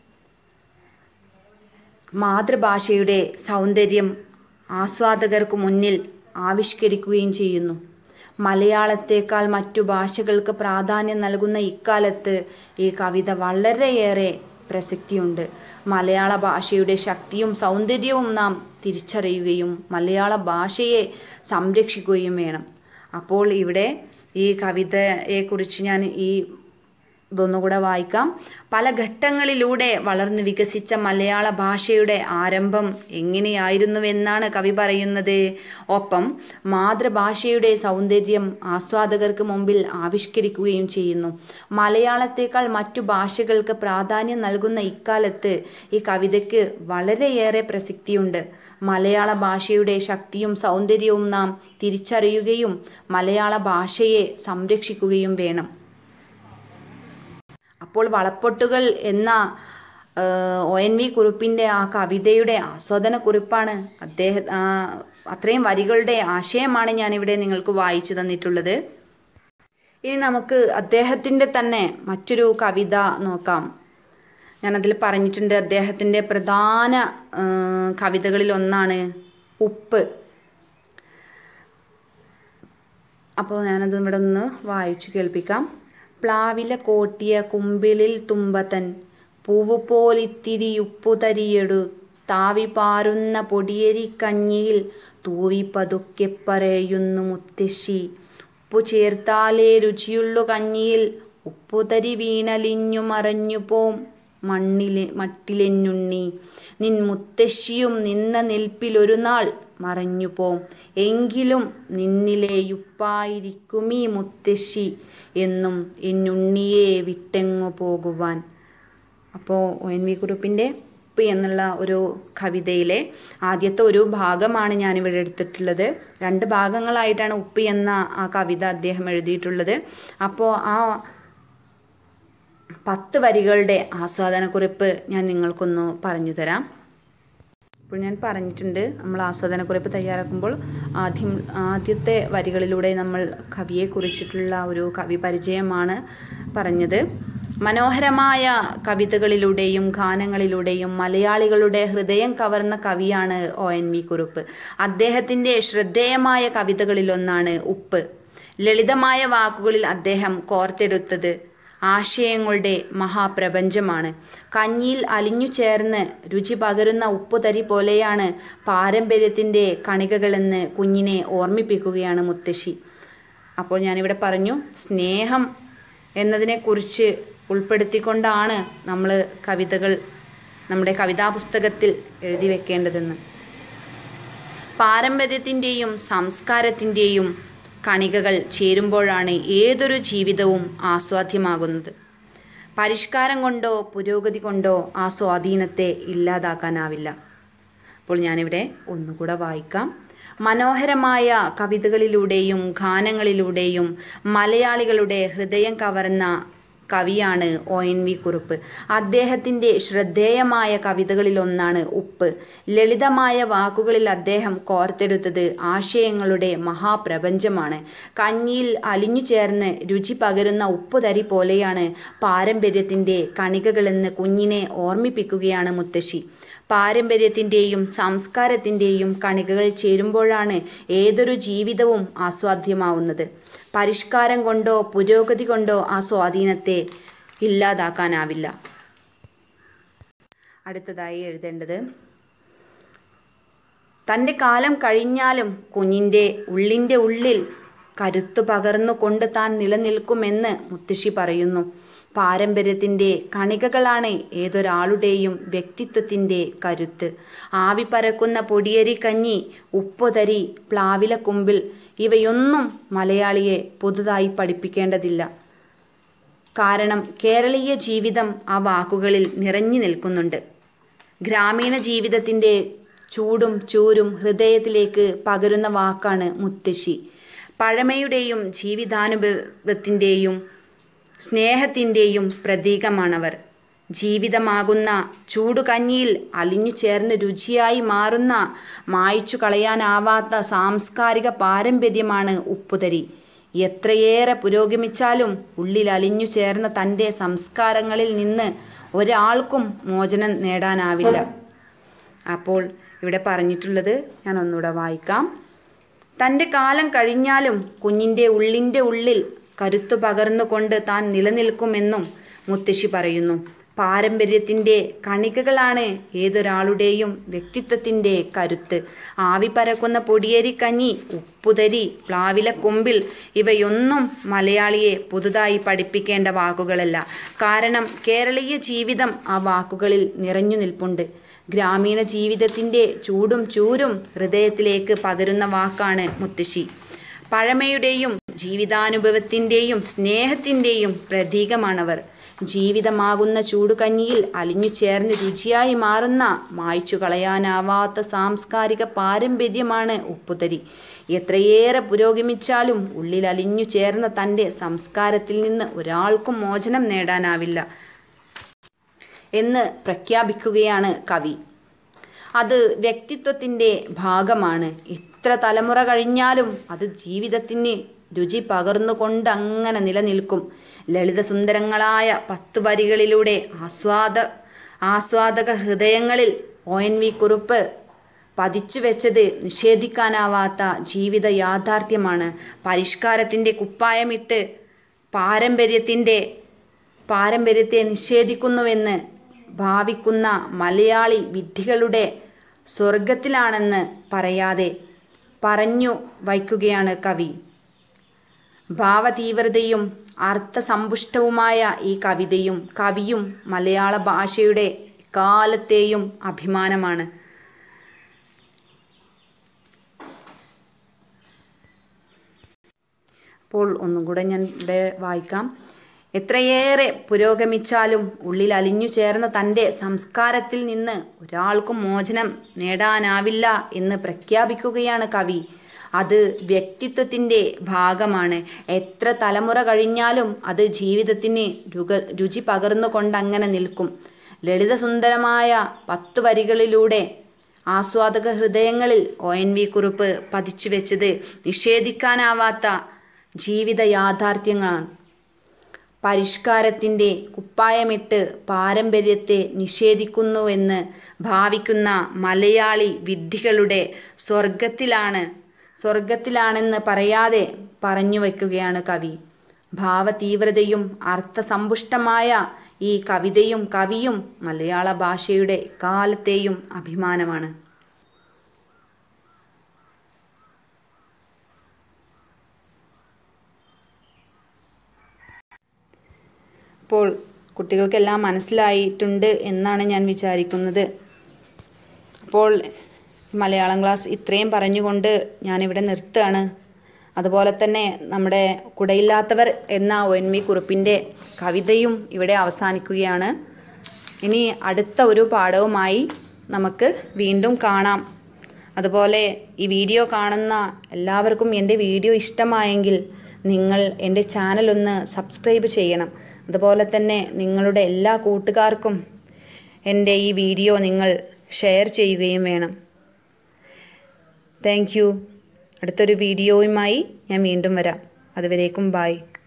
മാതൃഭാഷയുടെ സൗന്ദര്യം ആസ്വാദകർക്ക് മുന്നിൽ ആവിഷ്കരിക്കുകയും ചെയ്യുന്നു മലയാളത്തേക്കാൾ മറ്റു ഭാഷകൾക്ക് പ്രാധാന്യം നൽകുന്ന ഇക്കാലത്ത് ഈ കവിത വളരെയേറെ പ്രസക്തിയുണ്ട് മലയാള ഭാഷയുടെ ശക്തിയും സൗന്ദര്യവും നാം തിരിച്ചറിയുകയും മലയാള ഭാഷയെ സംരക്ഷിക്കുകയും വേണം അപ്പോൾ ഇവിടെ ഈ കവിതയെക്കുറിച്ച് ഞാൻ ഈ ഇതൊന്നുകൂടെ വായിക്കാം പല ഘട്ടങ്ങളിലൂടെ വളർന്നു വികസിച്ച മലയാള ഭാഷയുടെ ആരംഭം എങ്ങനെയായിരുന്നുവെന്നാണ് കവി പറയുന്നത് ഒപ്പം മാതൃഭാഷയുടെ സൗന്ദര്യം ആസ്വാദകർക്ക് മുമ്പിൽ ആവിഷ്കരിക്കുകയും ചെയ്യുന്നു മലയാളത്തേക്കാൾ മറ്റു ഭാഷകൾക്ക് പ്രാധാന്യം നൽകുന്ന ഇക്കാലത്ത് ഈ കവിതയ്ക്ക് വളരെയേറെ പ്രസക്തിയുണ്ട് മലയാള ഭാഷയുടെ ശക്തിയും സൗന്ദര്യവും നാം തിരിച്ചറിയുകയും മലയാള ഭാഷയെ സംരക്ഷിക്കുകയും വേണം അപ്പോൾ വളപ്പൊട്ടുകൾ എന്ന ഒ എൻ വി കുറിപ്പിൻ്റെ ആ കവിതയുടെ ആസ്വാദന കുറിപ്പാണ് അദ്ദേഹം അത്രയും വരികളുടെ ആശയമാണ് ഞാനിവിടെ നിങ്ങൾക്ക് വായിച്ചു തന്നിട്ടുള്ളത് ഇനി നമുക്ക് അദ്ദേഹത്തിൻ്റെ തന്നെ മറ്റൊരു കവിത നോക്കാം ഞാനതിൽ പറഞ്ഞിട്ടുണ്ട് അദ്ദേഹത്തിൻ്റെ പ്രധാന കവിതകളിൽ ഒന്നാണ് ഉപ്പ് അപ്പോൾ ഞാനത് ഇവിടെ ഒന്ന് വായിച്ചു കേൾപ്പിക്കാം പ്ലാവില കോട്ടിയ കുമ്പിളിൽ തുമ്പതൻ പൂവുപോലിത്തിരി ഉപ്പുതരിയെടു താവി പാറുന്ന പൊടിയരി കഞ്ഞിയിൽ തൂവി പതുക്കെ പറയുന്നു മുത്തശ്ശി ഉപ്പു ചേർത്താലേ രുചിയുള്ളു കഞ്ഞിയിൽ ഉപ്പുതരി വീണലിഞ്ഞു മറഞ്ഞു പോം മണ്ണിലെ മട്ടിലെഞ്ഞുണ്ണി നിൻ മുത്തശ്ശിയും നിന്ന നിൽപ്പിലൊരു നാൾ മറഞ്ഞു പോം എങ്കിലും നിന്നിലെയുപ്പായിരിക്കുമീ മുത്തശ്ശി എന്നും എന്നുണ്ണിയെ വിട്ടെങ്ങു പോകുവാൻ അപ്പോൾ ഒ എൻ വി കുറുപ്പിൻ്റെ ഉപ്പ് എന്നുള്ള ഒരു കവിതയിലെ ആദ്യത്തെ ഒരു ഭാഗമാണ് ഞാനിവിടെ എടുത്തിട്ടുള്ളത് രണ്ട് ഭാഗങ്ങളായിട്ടാണ് ഉപ്പ് എന്ന ആ കവിത അദ്ദേഹം എഴുതിയിട്ടുള്ളത് അപ്പോൾ ആ പത്ത് വരികളുടെ ആസ്വാദനക്കുറിപ്പ് ഞാൻ നിങ്ങൾക്കൊന്ന് പറഞ്ഞു തരാം ഇപ്പോൾ ഞാൻ പറഞ്ഞിട്ടുണ്ട് നമ്മൾ ആസ്വാദനക്കുറിപ്പ് തയ്യാറാക്കുമ്പോൾ ആദ്യം ആദ്യത്തെ വരികളിലൂടെ നമ്മൾ കവിയെ കുറിച്ചിട്ടുള്ള ഒരു കവി പരിചയമാണ് പറഞ്ഞത് മനോഹരമായ കവിതകളിലൂടെയും ഗാനങ്ങളിലൂടെയും മലയാളികളുടെ ഹൃദയം കവർന്ന കവിയാണ് ഒ എൻ വി കുറുപ്പ് അദ്ദേഹത്തിൻ്റെ ശ്രദ്ധേയമായ കവിതകളിലൊന്നാണ് ഉപ്പ് ലളിതമായ വാക്കുകളിൽ അദ്ദേഹം കോർത്തെടുത്തത് ആശയങ്ങളുടെ മഹാപ്രപഞ്ചമാണ് കഞ്ഞിയിൽ അലിഞ്ഞു ചേർന്ന് രുചി പകരുന്ന ഉപ്പുതരി പോലെയാണ് പാരമ്പര്യത്തിൻ്റെ കണികകളെന്ന് കുഞ്ഞിനെ ഓർമ്മിപ്പിക്കുകയാണ് മുത്തശ്ശി അപ്പോൾ ഞാനിവിടെ പറഞ്ഞു സ്നേഹം എന്നതിനെക്കുറിച്ച് ഉൾപ്പെടുത്തിക്കൊണ്ടാണ് നമ്മൾ കവിതകൾ നമ്മുടെ കവിതാ പുസ്തകത്തിൽ എഴുതി വെക്കേണ്ടതെന്ന് പാരമ്പര്യത്തിൻ്റെയും സംസ്കാരത്തിൻ്റെയും കണികകൾ ചേരുമ്പോഴാണ് ഏതൊരു ജീവിതവും ആസ്വാദ്യമാകുന്നത് പരിഷ്കാരം കൊണ്ടോ പുരോഗതി കൊണ്ടോ ആ സ്വാധീനത്തെ ഇല്ലാതാക്കാനാവില്ല അപ്പോൾ ഞാനിവിടെ ഒന്നുകൂടെ വായിക്കാം മനോഹരമായ കവിതകളിലൂടെയും ഗാനങ്ങളിലൂടെയും മലയാളികളുടെ ഹൃദയം കവർന്ന കവിയാണ് ഒ എൻ വി കുറുപ്പ് അദ്ദേഹത്തിൻ്റെ ശ്രദ്ധേയമായ കവിതകളിലൊന്നാണ് ഉപ്പ് ലളിതമായ വാക്കുകളിൽ അദ്ദേഹം കോർത്തെടുത്തത് ആശയങ്ങളുടെ മഹാപ്രപഞ്ചമാണ് കഞ്ഞിയിൽ അലിഞ്ഞു ചേർന്ന് രുചി പകരുന്ന ഉപ്പുതരി പോലെയാണ് പാരമ്പര്യത്തിൻ്റെ കണികകളെന്ന് കുഞ്ഞിനെ ഓർമ്മിപ്പിക്കുകയാണ് മുത്തശ്ശി പാരമ്പര്യത്തിൻ്റെയും സംസ്കാരത്തിൻ്റെയും കണികകൾ ചേരുമ്പോഴാണ് ഏതൊരു ജീവിതവും ആസ്വാദ്യമാവുന്നത് പരിഷ്കാരം കൊണ്ടോ പുരോഗതി കൊണ്ടോ ആ സ്വാധീനത്തെ ഇല്ലാതാക്കാനാവില്ല അടുത്തതായി എഴുതേണ്ടത് തൻ്റെ കാലം കഴിഞ്ഞാലും കുഞ്ഞിൻ്റെ ഉള്ളിൻ്റെ ഉള്ളിൽ കരുത്തു പകർന്നുകൊണ്ട് താൻ നിലനിൽക്കുമെന്ന് മുത്തശ്ശി പറയുന്നു പാരമ്പര്യത്തിൻ്റെ കണികകളാണ് ഏതൊരാളുടെയും വ്യക്തിത്വത്തിൻ്റെ കരുത്ത് ആവി പരക്കുന്ന പൊടിയരി കഞ്ഞി ഉപ്പുതരി പ്ലാവിലക്കുമ്പിൽ ഇവയൊന്നും മലയാളിയെ പുതുതായി പഠിപ്പിക്കേണ്ടതില്ല കാരണം കേരളീയ ജീവിതം ആ വാക്കുകളിൽ നിറഞ്ഞു നിൽക്കുന്നുണ്ട് ഗ്രാമീണ ജീവിതത്തിൻ്റെ ചൂടും ചൂരും ഹൃദയത്തിലേക്ക് പകരുന്ന വാക്കാണ് മുത്തശ്ശി പഴമയുടെയും ജീവിതാനുഭവത്തിൻ്റെയും സ്നേഹത്തിൻ്റെയും പ്രതീകമാണവർ ജീവിതമാകുന്ന ചൂടുകഞ്ഞിയിൽ അലിഞ്ഞു ചേർന്ന് രുചിയായി മാറുന്ന മായ്ച്ചു കളയാനാവാത്ത സാംസ്കാരിക പാരമ്പര്യമാണ് ഉപ്പുതരി എത്രയേറെ പുരോഗമിച്ചാലും ഉള്ളിൽ അലിഞ്ഞു ചേർന്ന തൻ്റെ സംസ്കാരങ്ങളിൽ നിന്ന് ഒരാൾക്കും മോചനം നേടാനാവില്ല അപ്പോൾ ഇവിടെ പറഞ്ഞിട്ടുള്ളത് ഞാൻ ഒന്നുകൂടെ വായിക്കാം തൻ്റെ കാലം കഴിഞ്ഞാലും കുഞ്ഞിൻ്റെ ഉള്ളിൻ്റെ ഉള്ളിൽ കരുത്തു പകർന്നുകൊണ്ട് താൻ നിലനിൽക്കുമെന്നും മുത്തശ്ശി പറയുന്നു പാരമ്പര്യത്തിൻ്റെ കണികകളാണ് ഏതൊരാളുടെയും വ്യക്തിത്വത്തിൻ്റെ കരുത്ത് ആവി പരക്കുന്ന പൊടിയരി കഞ്ഞി ഉപ്പുതരി പ്ലാവിലക്കൊമ്പിൽ ഇവയൊന്നും മലയാളിയെ പുതുതായി പഠിപ്പിക്കേണ്ട വാക്കുകളല്ല കാരണം കേരളീയ ജീവിതം ആ വാക്കുകളിൽ നിറഞ്ഞു നിൽപ്പുണ്ട് ഗ്രാമീണ ജീവിതത്തിൻ്റെ ചൂടും ചൂരും ഹൃദയത്തിലേക്ക് പകരുന്ന വാക്കാണ് മുത്തശ്ശി പഴമയുടെയും ജീവിതാനുഭവത്തിൻ്റെയും സ്നേഹത്തിൻ്റെയും പ്രതീകമാണവർ ജീവിതമാകുന്ന ചൂടുകഞ്ഞിയിൽ അലിഞ്ഞു ചേർന്ന് രുചിയായി മാറുന്ന മായ്ച്ചു കളയാനാവാത്ത സാംസ്കാരിക പാരമ്പര്യമാണ് ഉപ്പുതരി എത്രയേറെ പുരോഗമിച്ചാലും ഉള്ളിൽ അലിഞ്ഞു ചേർന്ന തൻ്റെ സംസ്കാരത്തിൽ നിന്ന് ഒരാൾക്കും മോചനം നേടാനാവില്ല എന്ന് പ്രഖ്യാപിക്കുകയാണ് കവി അത് വ്യക്തിത്വത്തിൻ്റെ ഭാഗമാണ് എത്ര തലമുറ കഴിഞ്ഞാലും അത് ജീവിതത്തിന് രുചി പകർന്നുകൊണ്ട് അങ്ങനെ നിലനിൽക്കും ലളിതസുന്ദരങ്ങളായ പത്ത് വരികളിലൂടെ ആസ്വാദ ആസ്വാദക ഹൃദയങ്ങളിൽ ഒ എൻ വി കുറുപ്പ് പതിച്ചു വെച്ചത് നിഷേധിക്കാനാവാത്ത ജീവിത യാഥാർത്ഥ്യമാണ് പരിഷ്കാരത്തിൻ്റെ കുപ്പായമിട്ട് പാരമ്പര്യത്തിൻ്റെ പാരമ്പര്യത്തെ നിഷേധിക്കുന്നുവെന്ന് ഭാവിക്കുന്ന മലയാളി വിഡ്ഢികളുടെ സ്വർഗത്തിലാണെന്ന് പറയാതെ പറഞ്ഞു വയ്ക്കുകയാണ് കവി ഭാവതീവ്രതയും അർത്ഥസമ്പുഷ്ടവുമായ ഈ കവിതയും കവിയും മലയാള ഭാഷയുടെ കാലത്തെയും അഭിമാനമാണ് അപ്പോൾ ഒന്നും കൂടെ ഞാൻ ഇവിടെ വായിക്കാം എത്രയേറെ പുരോഗമിച്ചാലും ഉള്ളിൽ അലിഞ്ഞു ചേർന്ന തൻ്റെ സംസ്കാരത്തിൽ നിന്ന് ഒരാൾക്കും മോചനം നേടാനാവില്ല എന്ന് പ്രഖ്യാപിക്കുകയാണ് കവി അത് വ്യക്തിത്വത്തിൻ്റെ ഭാഗമാണ് എത്ര തലമുറ കഴിഞ്ഞാലും അത് ജീവിതത്തിന് രുക രുചി പകർന്നുകൊണ്ട് അങ്ങനെ നിൽക്കും ലളിതസുന്ദരമായ പത്ത് വരികളിലൂടെ ആസ്വാദക ഹൃദയങ്ങളിൽ ഒ എൻ വി കുറിപ്പ് പതിച്ചു വെച്ചത് നിഷേധിക്കാനാവാത്ത ജീവിത യാഥാർത്ഥ്യങ്ങളാണ് പരിഷ്കാരത്തിൻ്റെ കുപ്പായമിട്ട് പാരമ്പര്യത്തെ നിഷേധിക്കുന്നുവെന്ന് ഭാവിക്കുന്ന മലയാളി വിഡ്ഢികളുടെ സ്വർഗത്തിലാണ് സ്വർഗത്തിലാണെന്ന് പറയാതെ പറഞ്ഞു വയ്ക്കുകയാണ് കവി ഭാവതീവ്രതയും അർത്ഥസമ്പുഷ്ടമായ ഈ കവിതയും കവിയും മലയാള ഭാഷയുടെ കാലത്തെയും അഭിമാനമാണ് അപ്പോൾ കുട്ടികൾക്കെല്ലാം മനസ്സിലായിട്ടുണ്ട് എന്നാണ് ഞാൻ വിചാരിക്കുന്നത് അപ്പോൾ മലയാളം ക്ലാസ് ഇത്രയും പറഞ്ഞുകൊണ്ട് ഞാനിവിടെ നിർത്തുകയാണ് അതുപോലെ തന്നെ നമ്മുടെ കുടയില്ലാത്തവർ എന്ന ഒ എൻ വി കുറിപ്പിൻ്റെ കവിതയും ഇവിടെ അവസാനിക്കുകയാണ് ഇനി അടുത്ത ഒരു പാഠവുമായി നമുക്ക് വീണ്ടും കാണാം അതുപോലെ ഈ വീഡിയോ കാണുന്ന എല്ലാവർക്കും എൻ്റെ വീഡിയോ ഇഷ്ടമായെങ്കിൽ നിങ്ങൾ എൻ്റെ ചാനലൊന്ന് സബ്സ്ക്രൈബ് ചെയ്യണം അതുപോലെ തന്നെ നിങ്ങളുടെ എല്ലാ കൂട്ടുകാർക്കും എൻ്റെ ഈ വീഡിയോ നിങ്ങൾ ഷെയർ ചെയ്യുകയും വേണം താങ്ക് യു അടുത്തൊരു വീഡിയോയുമായി ഞാൻ വീണ്ടും വരാം അതുവരേക്കും ബായ്